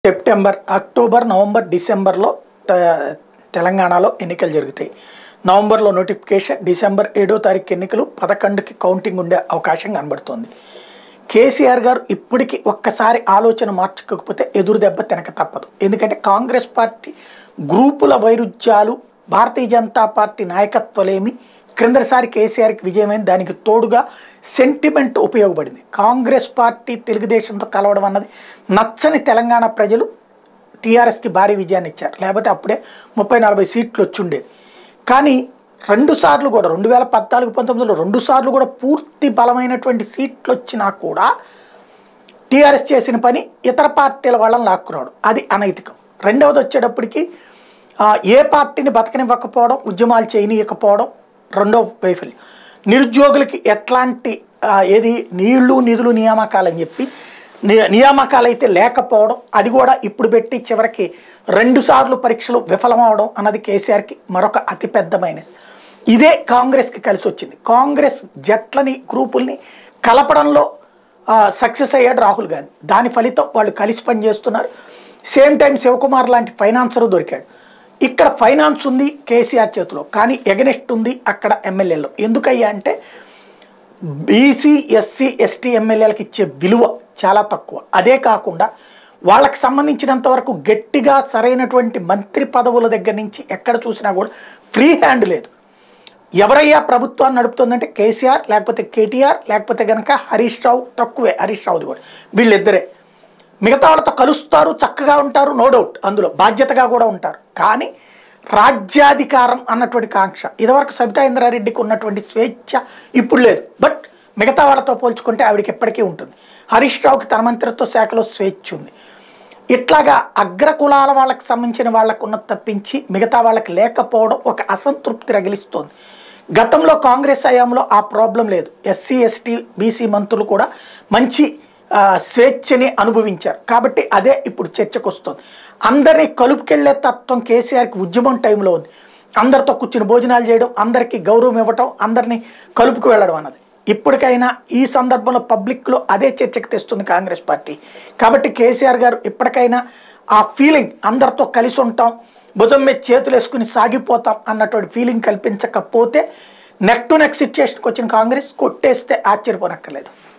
September October November డిసెంబర్లో త- తెలంగాణలో ఎన్నికలు జరుగుతాయి నవంబర్లో నోటిఫికేషన్ డిసెంబర్ ఏడో తారీఖు ఎన్నికలు పదకొండుకి కౌంటింగ్ ఉండే అవకాశం కనబడుతోంది కేసీఆర్ గారు ఇప్పటికీ ఒక్కసారి ఆలోచన మార్చుకోకపోతే ఎదురు దెబ్బ తినక తప్పదు ఎందుకంటే కాంగ్రెస్ పార్టీ గ్రూపుల వైరుధ్యాలు భారతీయ జనతా పార్టీ నాయకత్వలేమి క్రిందసారి కేసీఆర్కి విజయమైంది దానికి తోడుగా సెంటిమెంట్ ఉపయోగపడింది కాంగ్రెస్ పార్టీ తెలుగుదేశంతో కలవడం అన్నది నచ్చని తెలంగాణ ప్రజలు టీఆర్ఎస్కి భారీ విజయాన్ని ఇచ్చారు లేకపోతే అప్పుడే ముప్పై నలభై సీట్లు వచ్చి ఉండేది కానీ రెండు సార్లు కూడా రెండు వేల పద్నాలుగు పంతొమ్మిదిలో రెండు సార్లు కూడా పూర్తి బలమైనటువంటి సీట్లు వచ్చినా కూడా టీఆర్ఎస్ చేసిన పని ఇతర పార్టీల వాళ్ళని లాక్కురావడం అది అనైతికం రెండవది వచ్చేటప్పటికి ఆ, ఏ పార్టీని బతకనివ్వకపోవడం ఉద్యమాలు చేయనీయకపోవడం రెండో వైఫల్యం నిరుద్యోగులకి ఎట్లాంటి ఆ, ఏది నీళ్లు నిధులు నియామకాలని చెప్పి ని- నియామకాలు అయితే లేకపోవడం అది కూడా ఇప్పుడు పెట్టి చివరికి రెండు సార్లు పరీక్షలు విఫలమవడం అన్నది కేసీఆర్కి మరొక అతిపెద్ద మైనస్ ఇదే కాంగ్రెస్కి కలిసి వచ్చింది కాంగ్రెస్ జట్లని గ్రూపుల్ని కలపడంలో సక్సెస్ అయ్యాడు రాహుల్ గాంధీ దాని ఫలితం వాళ్ళు కలిసి పనిచేస్తున్నారు సేమ్ టైం శివకుమార్ లాంటి ఫైనాన్సరు దొరికాడు ఇక్కడ ఫైనాన్స్ ఉంది కేసీఆర్ చేతిలో కానీ ఎగనెస్ట్ ఉంది అక్కడ ఎమ్మెల్యేలో ఎందుకయ్యా అంటే బీసీ ఎస్సీ ఎస్టీ ఎమ్మెల్యేలకు ఇచ్చే విలువ చాలా తక్కువ అదే కాకుండా వాళ్ళకి సంబంధించినంత వరకు గట్టిగా సరైనటువంటి మంత్రి పదవుల దగ్గర నుంచి ఎక్కడ చూసినా కూడా ఫ్రీ హ్యాండ్ లేదు ఎవరయ్యా ప్రభుత్వాన్ని నడుపుతుందంటే కేసీఆర్ లేకపోతే కేటీఆర్ లేకపోతే కనుక హరీష్ రావు తక్కువే హరీష్ రావుది కూడా వీళ్ళిద్దరే మిగతా వాళ్ళతో కలుస్తారు చక్కగా ఉంటారు నో డౌట్ అందులో బాధ్యతగా కూడా ఉంటారు కానీ రాజ్యాధికారం అన్నటువంటి కాంక్ష ఇదివరకు సబితా ఇంద్రారెడ్డికి ఉన్నటువంటి స్వేచ్ఛ ఇప్పుడు లేదు బట్ మిగతా వాళ్ళతో పోల్చుకుంటే ఆవిడకి ఎప్పటికీ ఉంటుంది హరీష్ రావుకి తన మంత్రిత్వ శాఖలో స్వేచ్ఛ ఉంది ఇట్లాగా అగ్రకులాల వాళ్ళకి సంబంధించిన వాళ్ళకు ఉన్న తప్పించి మిగతా వాళ్ళకి లేకపోవడం ఒక అసంతృప్తి రగిలిస్తోంది గతంలో కాంగ్రెస్ హయాంలో ఆ ప్రాబ్లం లేదు ఎస్సీ ఎస్టీ బీసీ మంత్రులు కూడా మంచి ఆ, స్వేచ్ఛని అనుభవించారు కాబట్టి అదే ఇప్పుడు చర్చకు వస్తుంది అందరినీ కలుపుకెళ్లే తత్వం కేసీఆర్కి ఉద్యమం టైంలో ఉంది అందరితో కూర్చుని భోజనాలు చేయడం అందరికీ గౌరవం ఇవ్వటం అందరినీ కలుపుకు వెళ్ళడం అన్నది ఇప్పటికైనా ఈ సందర్భంలో పబ్లిక్లో అదే చర్చకు తెస్తుంది కాంగ్రెస్ పార్టీ కాబట్టి కేసీఆర్ గారు ఇప్పటికైనా ఆ ఫీలింగ్ అందరితో కలిసి ఉంటాం భుజం మీద చేతులు వేసుకుని సాగిపోతాం అన్నటువంటి ఫీలింగ్ కల్పించకపోతే నెక్ టు నెక్ సిచ్యుయేషన్కి వచ్చిన కాంగ్రెస్ కొట్టేస్తే ఆశ్చర్యపోనక్కర్లేదు